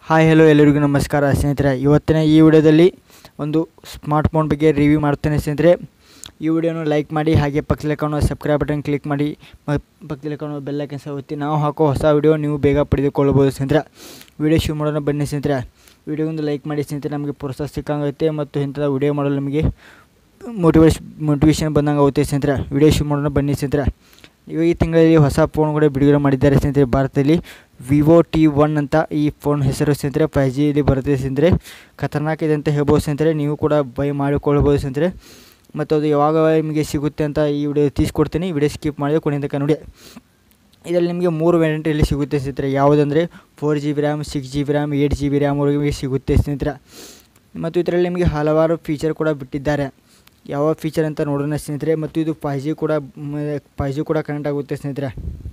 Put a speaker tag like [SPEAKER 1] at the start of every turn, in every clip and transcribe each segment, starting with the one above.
[SPEAKER 1] hi hello ಎಲ್ಲರಿಗೂ ನಮಸ್ಕಾರ ಸ್ನೇಹಿತರೆ ಇವತ್ತಿನ ಈ ವಿಡಿಯೋದಲ್ಲಿ ಒಂದು ಸ್ಮಾರ್ಟ್ ಫೋನ್ ಬಗ್ಗೆ ರಿವ್ಯೂ ಮಾಡ್ತೇನೆ ಸ್ನೇಹಿತರೆ ಈ ವಿಡಿಯೋನ ಲೈಕ್ ಮಾಡಿ ಹಾಗೆ ಪಕ್ಕದಲ್ಲಿ ಕಾಣೋ ಸಬ್ಸ್ಕ್ರೈಬ್ ಬಟನ್ ಕ್ಲಿಕ್ ಮಾಡಿ ಮತ್ತು ಪಕ್ಕದಲ್ಲಿ ಕಾಣೋ ಬೆಲ್ ಐಕನ್ ಸಹ ಒತ್ತಿ ನಾವು ಹಾಕೋ ಹೊಸ ವಿಡಿಯೋ ನೀವು ಬೇಗ ಪಡೆದುಕೊಳ್ಳಬಹುದು ಸ್ನೇಹಿತರೆ ವಿಡಿಯೋ ಶುರು ಮಾಡೋಣ ಬನ್ನಿ ಸ್ನೇಹಿತರೆ ವಿಡಿಯೋಗೊಂದು ಲೈಕ್ ಮಾಡಿ ಸ್ನೇಹಿತರೆ ನಮಗೆ ಪ್ರೋತ್ಸಾಹ ಸಿಕ್ಕಂಗೈತೆ ಮತ್ತು ಇಂಥದ್ದು ವಿಡಿಯೋ ಮಾಡಲು ನಮಗೆ ಮೋಟಿವೇಶ್ ಮೋಟಿವೇಶನ್ ಬಂದಂಗೆ ಆಗುತ್ತೆ ಸ್ನೇಹಿತರೆ ವಿಡಿಯೋ ಶುರು ಮಾಡೋಣ ಬನ್ನಿ ಸ್ನೇಹಿತರೆ ಇವಾಗ ಈ ತಿಂಗಳಲ್ಲಿ ಹೊಸ ಫೋನ್ ಕೂಡ ಬಿಡುಗಡೆ ಮಾಡಿದ್ದಾರೆ ಸ್ನೇಹಿತರೆ ಭಾರತದಲ್ಲಿ ವಿವೋ ಟಿ ಒನ್ ಅಂತ ಈ ಫೋನ್ ಹೆಸರು ಸ್ನೇಹಿತರೆ ಫೈವ್ ಜಿಯಲ್ಲಿ ಬರುತ್ತೆ ಸ್ನೇಹಿತರೆ ಖತರ್ನಾಕ್ ಇದೆ ಅಂತ ಹೇಳ್ಬೋದು ಸ್ನೇಹಿತರೆ ನೀವು ಕೂಡ ಬೈ ಮಾಡಿಕೊಳ್ಬೋದು ಸ್ನೇಹಿತರೆ ಮತ್ತು ಅದು ಯಾವಾಗ ನಿಮಗೆ ಸಿಗುತ್ತೆ ಅಂತ ಈ ವಿಡಿಯೋ ತೀಸ್ಕೊಡ್ತೀನಿ ವಿಡಿಯೋ ಸ್ಕಿಪ್ ಮಾಡಿದ್ರೆ ಕೊನೆಯ ತನಕ ನೋಡಿ ಇದರಲ್ಲಿ ನಿಮಗೆ ಮೂರು ವೇರಿಯಂಟಲ್ಲಿ ಸಿಗುತ್ತೆ ಸ್ನೇಹಿತರೆ ಯಾವುದಂದರೆ four G B RAM six G B RAM eight G B ರ್ಯಾಮ್ವರೆಗೆ ಸಿಗುತ್ತೆ ಸ್ನೇಹಿತರೆ ಮತ್ತು ಇದರಲ್ಲಿ ನಿಮಗೆ ಹಲವಾರು ಫೀಚರ್ ಕೂಡ ಬಿಟ್ಟಿದ್ದಾರೆ ಯಾವ ಫೀಚರ್ ಅಂತ ನೋಡೋಣ ಸ್ನೇಹಿತರೆ ಮತ್ತು ಇದು ಫೈ ಜಿ ಕೂಡ ಫೈ ಜಿ ಕೂಡ ಕನೆಕ್ಟ್ ಆಗುತ್ತೆ ಸ್ನೇಹಿತರೆ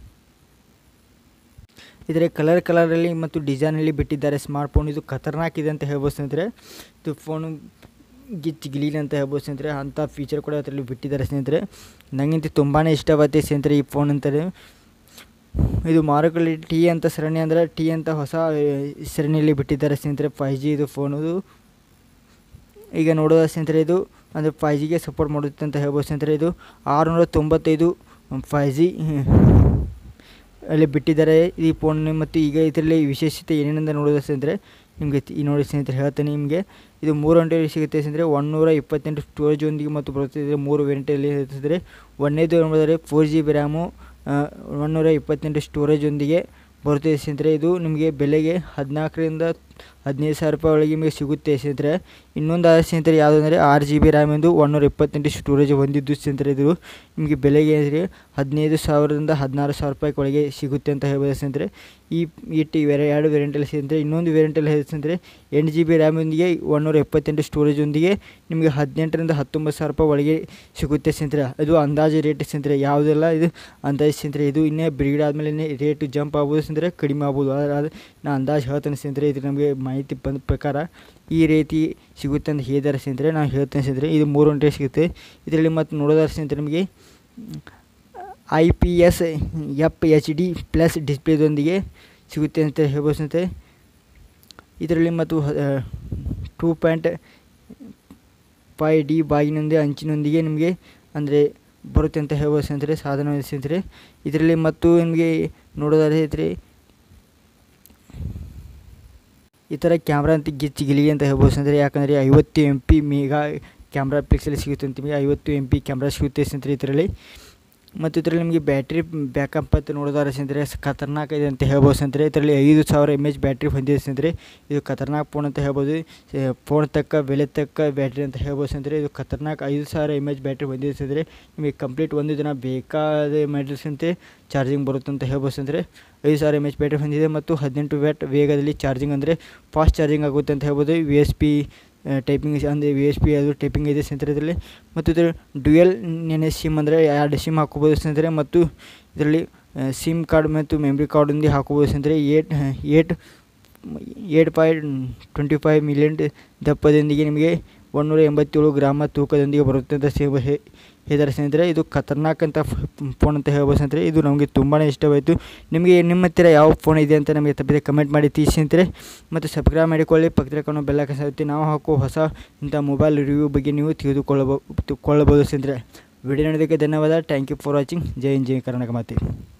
[SPEAKER 1] ಇದರ ಕಲರ್ ಕಲರಲ್ಲಿ ಮತ್ತು ಡಿಸೈನಲ್ಲಿ ಬಿಟ್ಟಿದ್ದಾರೆ ಸ್ಮಾರ್ಟ್ ಫೋನ್ ಇದು ಖತರ್ನಾಕ್ ಇದೆ ಅಂತ ಹೇಳ್ಬೋದು ಸ್ನೇಹಿತರೆ ಇದು ಫೋನು ಗಿಚ್ ಗಿಲೀಲ್ ಅಂತ ಹೇಳ್ಬೋದು ಸ್ನೇಹಿತರೆ ಅಂಥ ಫೀಚರ್ ಕೂಡ ಅದರಲ್ಲಿ ಬಿಟ್ಟಿದ್ದಾರೆ ಸ್ನೇಹಿತರೆ ನನಗಂತೂ ತುಂಬಾ ಇಷ್ಟವಾಗುತ್ತೆ ಸ್ನೇಹಿತರೆ ಈ ಫೋನ್ ಅಂತಾರೆ ಇದು ಮಾರುಕಟ್ಟೆ ಟಿ ಅಂತ ಸರಣಿ ಅಂದರೆ ಟಿ ಅಂತ ಹೊಸ ಸರಣಿಯಲ್ಲಿ ಬಿಟ್ಟಿದ್ದಾರೆ ಸ್ನೇಹಿತರೆ ಫೈ ಜಿ ಇದು ಫೋನು ಈಗ ನೋಡೋದ ಸ್ನೇಹಿತರೆ ಇದು ಅಂದರೆ ಫೈ ಜಿಗೆ ಸಪೋರ್ಟ್ ಮಾಡುತ್ತೆ ಅಂತ ಹೇಳ್ಬೋದು ಸ್ನೇಹಿತರೆ ಇದು ಆರುನೂರ ತೊಂಬತ್ತೈದು ಫೈ ಜಿ ಅಲ್ಲಿ ಬಿಟ್ಟಿದ್ದಾರೆ ಈ ಫೋನ್ ಮತ್ತು ಈಗ ಇದರಲ್ಲಿ ವಿಶೇಷತೆ ಏನೇನೆಂದ ನೋಡೋದು ಸ್ನೇಹಿತರೆ ನಿಮಗೆ ಈ ನೋಡಿ ಸ್ನೇಹಿತರೆ ಹೇಳ್ತೇನೆ ನಿಮಗೆ ಇದು ಮೂರು ಗಂಟೆಯಲ್ಲಿ ಸಿಗುತ್ತೆ ಸ್ನೇಹಿತರೆ ಒನ್ನೂರ ಇಪ್ಪತ್ತೆಂಟು ಸ್ಟೋರೇಜೊಂದಿಗೆ ಮತ್ತು ಬರುತ್ತಿದೆ ಮೂರು ವೇರಿಯಂಟಲ್ಲಿ ಇರುತ್ತದೆ ಒಂದನೇದು ನೋಡಿದರೆ ಫೋರ್ ಜಿ ಬಿ ರ್ಯಾಮು ಒನ್ನೂರ ಇಪ್ಪತ್ತೆಂಟು ಸ್ಟೋರೇಜೊಂದಿಗೆ ಬರುತ್ತದೆ ಸ್ನೇಹಿತರೆ ಇದು ನಿಮಗೆ ಬೆಲೆಗೆ ಹದಿನಾಲ್ಕರಿಂದ ಹದಿನೈದು ಸಾವಿರ ರೂಪಾಯಿ ಒಳಗೆ ನಿಮಗೆ ಸಿಗುತ್ತೆ ಸ್ನೇಹಿತರೆ ಇನ್ನೊಂದು ಸ್ನೇಹಿತರೆ ಯಾವುದಂದರೆ ಆರು ಜಿ ಬಿ ರ್ಯಾಮ್ ಎಂದು ಒನ್ನೂರ ಇಪ್ಪತ್ತೆಂಟು ಸ್ಟೋರೇಜ್ ಹೊಂದಿದ್ದು ಸ್ನೇಹಿತರೆ ಇದು ನಿಮಗೆ ಬೆಲೆಗೆ ಅಂದರೆ ಹದಿನೈದು ಸಾವಿರದಿಂದ ಹದಿನಾರು ಸಾವಿರ ರೂಪಾಯಿ ಒಳಗೆ ಸಿಗುತ್ತೆ ಅಂತ ಹೇಳ್ಬೋದು ಸ್ನೇಹಿತರೆ ಈ ಈ ಟಿ ವೇರೆ ಎರಡು ವೇರಿಯಂಟಲ್ಲಿ ಸ್ನೇಹಿತರೆ ಇನ್ನೊಂದು ವೇರಿಯಂಟಲ್ಲಿ ಹೇಳಿ ಸ್ನೇಹಿತರೆ ಎಂಟು ಜಿ ಬಿ ರ್ಯಾಮೊಂದಿಗೆ ಒನ್ನೂರ ಎಪ್ಪತ್ತೆಂಟು ಸ್ಟೋರೇಜೊಂದಿಗೆ ನಿಮಗೆ ಹದಿನೆಂಟರಿಂದ ಹತ್ತೊಂಬತ್ತು ಸಾವಿರ ರೂಪಾಯಿ ಒಳಗೆ ಸಿಗುತ್ತೆ ಸ್ನೇಹಿತರೆ ಅದು ಅಂದಾಜು ರೇಟ್ ಸ್ನೇಹಿತರೆ ಯಾವುದೆಲ್ಲ ಇದು ಅಂದಾಜು ಸ್ನೇಹಿತರೆ ಇದು ಇನ್ನೇ ಬ್ರೀಡ್ ಆದಮೇಲೆ ರೇಟ್ ಜಂಪ್ ಆಗ್ಬೋದು ಸ್ನೇಹಿತರೆ ಕಡಿಮೆ ಆಗ್ಬೋದು ಆದರೆ ನಾನು ಅಂದಾಜು ಹೇಳ್ತೇನೆ ಸ್ನೇಹಿತರೆ ಇದು ನಮಗೆ ಮಾಹಿತಿ ಬಂದ ಪ್ರಕಾರ ಈ ರೀತಿ ಸಿಗುತ್ತೆ ಅಂತ ಹೇಳಿದ್ದಾರೆ ಸ್ನೇಹಿತರೆ ನಾನು ಹೇಳ್ತೇನೆ ಸ್ನೇಹಿತರೆ ಇದು ಮೂರು ಗಂಟೆ ಸಿಗುತ್ತೆ ಇದರಲ್ಲಿ ಮತ್ತು ನೋಡೋದಾದ್ರೆ ಸ್ನೇಹಿತರೆ ನಿಮಗೆ I P S F H D plus ಡಿಸ್ಪ್ಲೇದೊಂದಿಗೆ ಸಿಗುತ್ತೆ ಅಂತ ಹೇಳ್ಬೋದು ಸ್ನೇಹಿತರೆ ಇದರಲ್ಲಿ ಮತ್ತು ಟೂ ಪಾಯಿಂಟ್ ಫೈ ಡಿ ಬಾಗಿನೊಂದಿಗೆ ಅಂಚಿನೊಂದಿಗೆ ನಿಮಗೆ ಅಂದರೆ ಬರುತ್ತೆ ಅಂತ ಹೇಳ್ಬೋದು ಸ್ನೇಹಿತರೆ ಸಾಧನ ಸ್ನೇಹಿತರೆ ಇದರಲ್ಲಿ ಮತ್ತು ನಿಮಗೆ ನೋಡೋದಾದ್ರೆ ಸ್ನೇಹಿತರೆ ಈ ಥರ ಕ್ಯಾಮ್ರಾ ಅಂತ ಗಿಚ್ಚಿ ಗಿಲಿ ಅಂತ ಹೇಳ್ಬೋದು ಸ್ನೇಹಿತರೆ ಯಾಕಂದರೆ ಐವತ್ತು M P mega camera pixel ಸಿಗುತ್ತೆ ಅಂತ ನಿಮಗೆ ಐವತ್ತು ಎಮ್ ಪಿ ಕ್ಯಾಮ್ರಾ ಸಿಗುತ್ತೆ ಸ್ನೇಹಿತರೆ ಇದರಲ್ಲಿ ಮತ್ತು ಇದರಲ್ಲಿ ನಿಮಗೆ ಬ್ಯಾಟ್ರಿ ಬ್ಯಾಕಪ್ ಅಂತ ನೋಡೋದಾದ್ರೆ ಸ್ನೇಹಿತರೆ ಖತರ್ನಾಕ್ ಇದೆ ಅಂತ ಹೇಳ್ಬೋದು ಸ್ನೇಹಿತರೆ ಇದರಲ್ಲಿ ಐದು ಸಾವಿರ ಎಮ್ ಎಚ್ ಬ್ಯಾಟ್ರಿ ಹೊಂದಿದೆ ಸ್ನೇಹಿತರೆ ಇದು ಖತರ್ನಾಕ್ ಫೋನ್ ಅಂತ ಹೇಳ್ಬೋದು ಫೋನ್ ತಕ್ಕ ಬೆಲೆ ತಕ್ಕ ಬ್ಯಾಟ್ರಿ ಅಂತ ಹೇಳ್ಬೋದು ಸ್ನೇಹಿತರೆ ಇದು ಖತರ್ನಾಕ್ ಐದು ಸಾವಿರ ಎಮ್ ಎಚ್ ಬ್ಯಾಟ್ರಿ ಹೊಂದಿದೆ ಸ್ನೇಹಿತರೆ ನಿಮಗೆ ಕಂಪ್ಲೀಟ್ ಒಂದು ದಿನ ಬೇಕಾದ ಮಾಡಿಸ್ದಂತೆ ಚಾರ್ಜಿಂಗ್ ಬರುತ್ತೆ ಅಂತ ಹೇಳ್ಬೋದು ಸ್ನೇಹಿತರೆ ಐದು ಸಾವಿರ ಎಮ್ ಎಚ್ ಬ್ಯಾಟ್ರಿ ಹೊಂದಿದೆ ಮತ್ತು ಹದಿನೆಂಟು ವ್ಯಾಟ್ ವೇಗದಲ್ಲಿ ಚಾರ್ಜಿಂಗ್ ಅಂದರೆ ಫಾಸ್ಟ್ ಚಾರ್ಜಿಂಗ್ ಆಗುತ್ತೆ ಅಂತ ಹೇಳ್ಬೋದು ವಿ ಎಸ್ ಪಿ ಟೈಪಿಂಗ್ ಅಂದರೆ ವಿ ಎಸ್ ಪಿ ಅದು ಟೈಪಿಂಗ್ ಇದೆ ಸ್ನೇಹಿತರೆ ಇದರಲ್ಲಿ ಮತ್ತು ಇದರ ಡ್ಯುಯಲ್ ನೆನೆ ಸಿಮ್ ಅಂದರೆ ಎರಡು ಸಿಮ್ ಹಾಕೋಬೋದು ಸ್ನೇಹಿತರೆ ಮತ್ತು ಇದರಲ್ಲಿ ಸಿಮ್ ಕಾರ್ಡ್ ಮತ್ತು ಮೆಮ್ರಿ ಕಾರ್ಡೊಂದಿಗೆ ಹಾಕೋಬೋದು ಸ್ನೇಹಿತರೆ eight eight eight point twenty five million ದಪ್ಪದೊಂದಿಗೆ ನಿಮಗೆ ಒಂದೂರ ಎಂಬತ್ತೇಳು ಗ್ರಾಮ ತೂಕದೊಂದಿಗೆ ಬರುತ್ತೆ ಅಂತ ಸೇವ ಹೇಳಿದ್ದಾರೆ ಸ್ನೇಹಿತರೆ ಇದು ಖತರ್ನಾಕ್ ಅಂತ ಫೋನ್ ಅಂತ ಹೇಳ್ಬೋದು ಸ್ನೇಹಿತರೆ ಇದು ನಮಗೆ ತುಂಬಾ ಇಷ್ಟವಾಯಿತು ನಿಮಗೆ ನಿಮ್ಮ ಹತ್ತಿರ ಯಾವ ಫೋನ್ ಇದೆ ಅಂತ ನಮಗೆ ತಪ್ಪದೆ ಕಮೆಂಟ್ ಮಾಡಿ ತಿಳಿಸಿ ಸ್ನೇಹಿತರೆ ಮತ್ತು ಸಬ್ಸ್ಕ್ರೈಬ್ ಮಾಡಿಕೊಳ್ಳಿ ಪಕ್ಕದ ಕಾಣೋ ಬೆಲ್ಲ ಕಸಾಗುತ್ತೆ ನಾವು ಹಾಕೋ ಹೊಸ ಇಂಥ ಮೊಬೈಲ್ ರಿವ್ಯೂ ಬಗ್ಗೆ ನೀವು ತಿಳಿದುಕೊಳ್ಳಬಹುದು ಕೊಳ್ಳಬಹುದು ಸ್ನೇಹಿತರೆ ವಿಡಿಯೋ ನೋಡೋದಕ್ಕೆ ಧನ್ಯವಾದ thank you for watching Jai Hind Jai Karnataka ಮಾತೆ